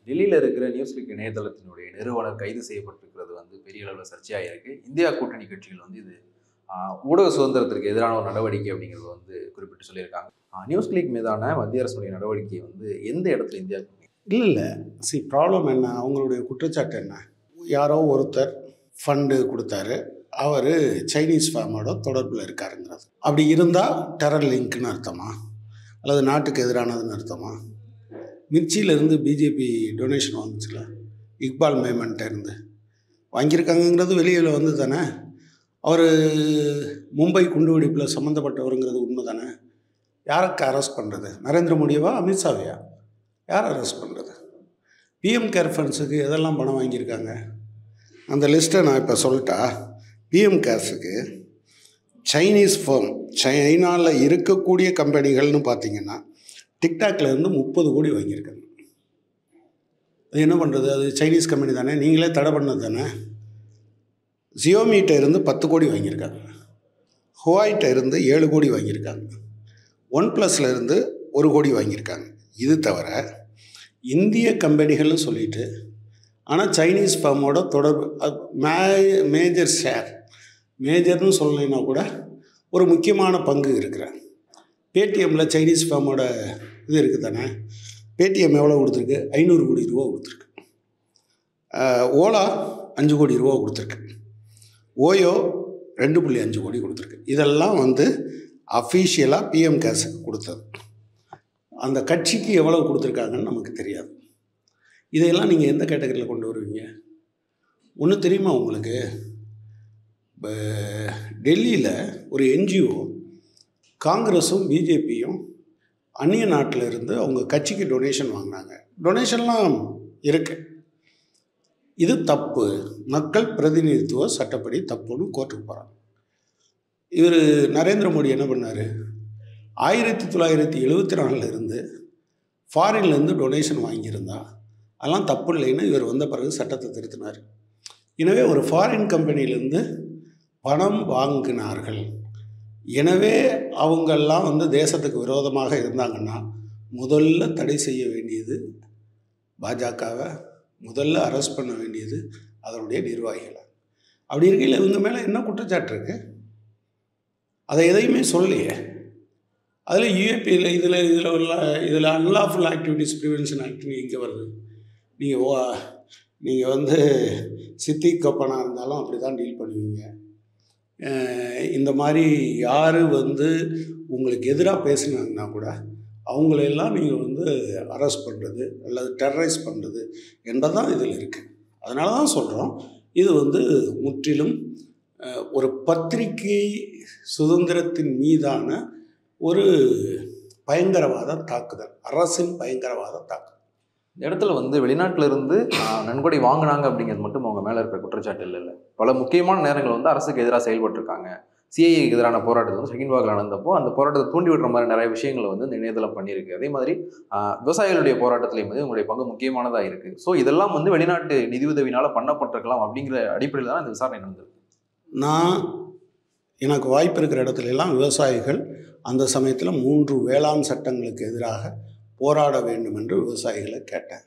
டெல்லியில் இருக்கிற news click இணையதளத்தினுடைய நிறுவனர் கைது செய்யப்பட்டிருக்கிறது வந்து பெரிய அளவில் சர்ச்சையாக இருக்கு இந்தியா கூட்டணி கட்சிகள் வந்து இது ஆஹ், ஊடக சுதந்திரத்திற்கு எதிரான ஒரு நடவடிக்கை அப்படிங்கிறது வந்து குறிப்பிட்டு சொல்லியிருக்காங்க ஆஹ், நியூஸ் கிளிக் மீதான மத்திய அரசுடைய நடவடிக்கை வந்து எந்த இடத்துல இந்தியா இல்லை இல்லை சி ப்ராப்ளம் என்ன அவங்களுடைய குற்றச்சாட்டு என்ன யாரோ ஒருத்தர் ஃபண்டு கொடுத்தாரு அவர் சைனீஸ் ஃபார்மோட தொடர்பில் இருக்காருங்கிறது அப்படி இருந்தால் டெரர் லிங்க்னு அர்த்தமா அல்லது நாட்டுக்கு எதிரானதுன்னு அர்த்தமா மிர்ச்சியிலேருந்து பிஜேபி டொனேஷன் வந்துச்சுல இக்பால் மேமன்ட்ட இருந்து வாங்கியிருக்காங்கங்கிறது வெளியில் வந்து தானே அவர் மும்பை குண்டுவெடிப்பில் சம்மந்தப்பட்டவருங்கிறது உண்மை தானே யாருக்கு அரெஸ்ட் பண்ணுறது நரேந்திர மோடியவா அமித்ஷாவையா யார் அரெஸ்ட் பண்ணுறது பிஎம் கேர் ஃபண்ட்ஸுக்கு எதெல்லாம் பணம் வாங்கியிருக்காங்க அந்த லிஸ்ட்டை நான் இப்போ சொல்லிட்டா பிஎம் கேர்ஸுக்கு சைனீஸ் ஃபேம் சைனாவில் இருக்கக்கூடிய கம்பெனிகள்னு பார்த்தீங்கன்னா டிக்டாக்ல இருந்து முப்பது கோடி வாங்கியிருக்காங்க அது என்ன பண்ணுறது அது சைனீஸ் கம்பெனி தானே நீங்களே தடை பண்ணது தானே ஜியோமீட்ட இருந்து பத்து கோடி வாங்கியிருக்காங்க ஹுவாய்ட்ட இருந்து ஏழு கோடி வாங்கியிருக்காங்க ஒன் ப்ளஸில் இருந்து ஒரு கோடி வாங்கியிருக்காங்க இது தவிர இந்திய கம்பெனிகள்னு சொல்லிட்டு ஆனால் சைனீஸ் ஃபார்மோட தொடர்பு அது மே மேஜர் ஷேர் மேஜர்னு சொல்லலைன்னா கூட ஒரு முக்கியமான பங்கு இருக்கிறேன் பேடிஎம்மில் சைனீஸ் ஃபார்மோட இது இருக்குது தானே பேடிஎம் எவ்வளோ கொடுத்துருக்கு ஐநூறு கோடி ரூபா கொடுத்துருக்கு ஆஹ், ஓலா அஞ்சு கோடி ரூபா கொடுத்துருக்கு ஓயோ ரெண்டு புள்ளி அஞ்சு கோடி கொடுத்துருக்கு இதெல்லாம் வந்து அஃபீஷியலாக பிஎம் கேஸுக்கு கொடுத்தது அந்த கட்சிக்கு எவ்வளவு கொடுத்துருக்காங்கன்னு நமக்கு தெரியாது இதையெல்லாம் நீங்கள் எந்த கேட்டகரியில் கொண்டு வருவீங்க ஒன்று தெரியுமா உங்களுக்கு இப்போ டெல்லியில் ஒரு என்ஜிஓ காங்கிரஸும் பிஜேபியும் அந்நிய நாட்டில் இருந்து அவங்க கட்சிக்கு டொனேஷன் வாங்கினாங்க டொனேஷன்லாம் இருக்கு இது தப்பு மக்கள் பிரதிநிதித்துவ சட்டப்படி தப்புன்னு கோர்ட்டுக்கு போகிறாங்க இவர் நரேந்திர மோடி என்ன பண்ணார் ஆயிரத்தி தொள்ளாயிரத்தி எழுபத்தி நாலில் இருந்து ஃபாரின்லேருந்து டொனேஷன் வாங்கியிருந்தா அதெல்லாம் தப்பு இல்லைன்னு இவர் வந்த பிறகு சட்டத்தை திருத்தினார் எனவே ஒரு ஃபாரின் கம்பெனிலேருந்து பணம் வாங்கினார்கள் எனவே அவங்கெல்லாம் வந்து தேசத்துக்கு விரோதமாக இருந்தாங்கன்னா முதல்ல தடை செய்ய வேண்டியது பாஜகவை முதல்ல அரெஸ்ட் பண்ண வேண்டியது அதனுடைய நிர்வாகிகளை அப்படி இருக்கையில் இவங்க மேலே என்ன குற்றச்சாட்டு இருக்கு அதை எதையுமே சொல்லலையே அதில் யூஏபியில் இதில் இதில் உள்ள இதில் அன்லாஃபுல் ஆக்டிவிட்டிஸ் ப்ரிவென்ஷன் ஆக்ட்னு இங்கே வருது நீங்கள் ஓ நீங்கள் வந்து சித்தி கப்பனாக இருந்தாலும் அப்படி தான் டீல் பண்ணுவீங்க அஹ் இந்த மாதிரி யார் வந்து உங்களுக்கு எதிராக பேசுனாங்கன்னா கூட அவங்களையெல்லாம் நீங்கள் வந்து அரெஸ்ட் பண்ணுறது அல்லது டெரரைஸ் பண்ணுறது என்பதுதான் இதில் இருக்குது அதனால தான் சொல்கிறோம் இது வந்து முற்றிலும் அஹ், ஒரு பத்திரிகை சுதந்திரத்தின் மீதான ஒரு பயங்கரவாத தாக்குதல் அரசின் பயங்கரவாத தாக்குதல் இந்த இடத்துல வந்து வெளிநாட்டுல இருந்து ஆஹ், நன்கொடை வாங்கினாங்க அப்படிங்கிறது மட்டும் அவங்க மேல இருக்கிற குற்றச்சாட்டு இல்லை இல்லை பல முக்கியமான நேரங்கள் வந்து அரசுக்கு எதிராக செயல்பட்டிருக்காங்க சிஐஏக்கு எதிரான போராட்டத்தில் வந்து ஷகின்பாகில் நடந்தப்போ அந்த போராட்டத்தை தூண்டி விடுற மாதிரி நிறைய விஷயங்களை வந்து இந்த இணையதளம் பண்ணியிருக்கு அதே மாதிரி ஆஹ், விவசாயிகளுடைய போராட்டத்திலையும் வந்து உங்களுடைய பங்கு முக்கியமானதா இருக்கு ஸோ இதெல்லாம் வந்து வெளிநாட்டு நிதியுதவினால பண்ணப்பட்டிருக்கலாம் அப்படிங்கிற அடிப்படையில் தான் இந்த விசாரணை நடந்திருக்கு நான் எனக்கு வாய்ப்பு இருக்கிற இடத்துல எல்லாம் விவசாயிகள் அந்த சமயத்தில் மூன்று வேளாண் சட்டங்களுக்கு எதிராக போராட வேண்டும் என்று விவசாயிகளை கேட்டேன்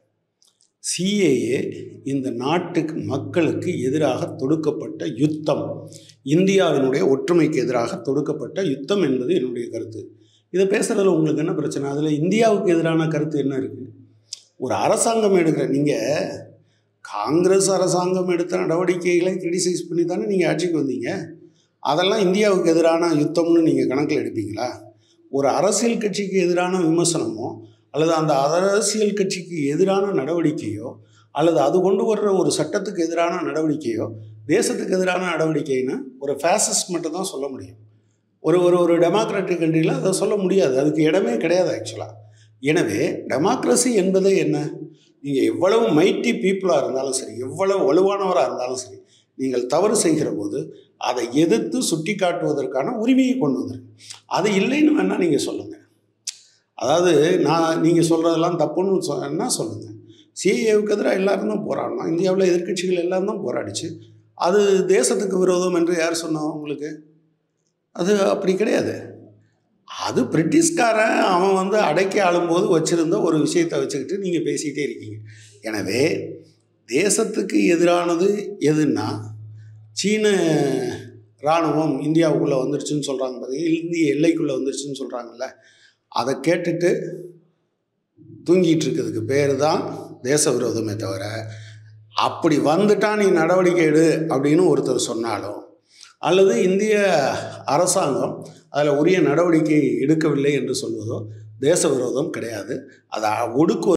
சிஏஏ இந்த நாட்டுக்கு மக்களுக்கு எதிராக தொடுக்கப்பட்ட யுத்தம் இந்தியாவினுடைய ஒற்றுமைக்கு எதிராக தொடுக்கப்பட்ட யுத்தம் என்பது என்னுடைய கருத்து இதை பேசுகிறதுல உங்களுக்கு என்ன பிரச்சனை அதில் இந்தியாவுக்கு எதிரான கருத்து என்ன இருக்குது ஒரு அரசாங்கம் எடுக்கிற நீங்கள் காங்கிரஸ் அரசாங்கம் எடுத்த நடவடிக்கைகளை கிரிட்டிசைஸ் பண்ணி தானே நீங்கள் ஆட்சிக்கு வந்தீங்க அதெல்லாம் இந்தியாவுக்கு எதிரான யுத்தம்னு நீங்கள் கணக்கில் எடுப்பீங்களா ஒரு அரசியல் கட்சிக்கு எதிரான விமர்சனமோ அல்லது அந்த அரசியல் கட்சிக்கு எதிரான நடவடிக்கையோ அல்லது அது கொண்டு வர்ற ஒரு சட்டத்துக்கு எதிரான நடவடிக்கையோ தேசத்துக்கு எதிரான நடவடிக்கைன்னு ஒரு ஃபேசிஸ்ட் மட்டும் தான் சொல்ல முடியும் ஒரு ஒரு ஒரு டெமோக்ராட்டிக் கண்ட்ரியில் அதை சொல்ல முடியாது அதுக்கு இடமே கிடையாது ஆக்சுவலாக எனவே டெமோக்ரஸி என்பதே என்ன நீங்கள் எவ்வளவு மைட்டி பீப்புளாக இருந்தாலும் சரி எவ்வளவு வலுவானவராக இருந்தாலும் சரி நீங்கள் தவறு செய்கிற போது அதை எதிர்த்து சுட்டி காட்டுவதற்கான உரிமையை கொண்டு வந்திருக்கு அது இல்லைன்னு வேணால் நீங்கள் சொல்லுங்கள் அதாவது நான் நீங்கள் சொல்கிறதெல்லாம் தப்புன்னு சொன்னா சொல்லுங்கள் சிஏவுக்கு எதிராக எல்லாரும் தான் போராடணும் இந்தியாவில் எதிர்க்கட்சிகள் எல்லாம் தான் போராடிச்சு அது தேசத்துக்கு விரோதம் என்று யார் சொன்னா உங்களுக்கு அது அப்படி கிடையாது அது பிரிட்டிஷ்காரன் அவன் வந்து அடக்கி ஆளும்போது வச்சுருந்த ஒரு விஷயத்தை வச்சுக்கிட்டு நீங்கள் பேசிக்கிட்டே இருக்கீங்க எனவே தேசத்துக்கு எதிரானது எதுன்னா சீன இராணுவம் இந்தியாவுக்குள்ளே வந்துருச்சுன்னு சொல்கிறாங்க பார்த்தீங்க இந்திய எல்லைக்குள்ளே வந்துருச்சுன்னு சொல்கிறாங்கல்ல அதை கேட்டுட்டு தூங்கிட்டு இருக்கிறதுக்கு பேர் தான் தேச விரோதமே தவிர அப்படி வந்துட்டா நீ நடவடிக்கை எடு அப்படின்னு ஒருத்தர் சொன்னாலும் அல்லது இந்திய அரசாங்கம் அதில் உரிய நடவடிக்கை எடுக்கவில்லை என்று சொல்வதோ தேச விரோதம் கிடையாது அதை ஒடுக்குவது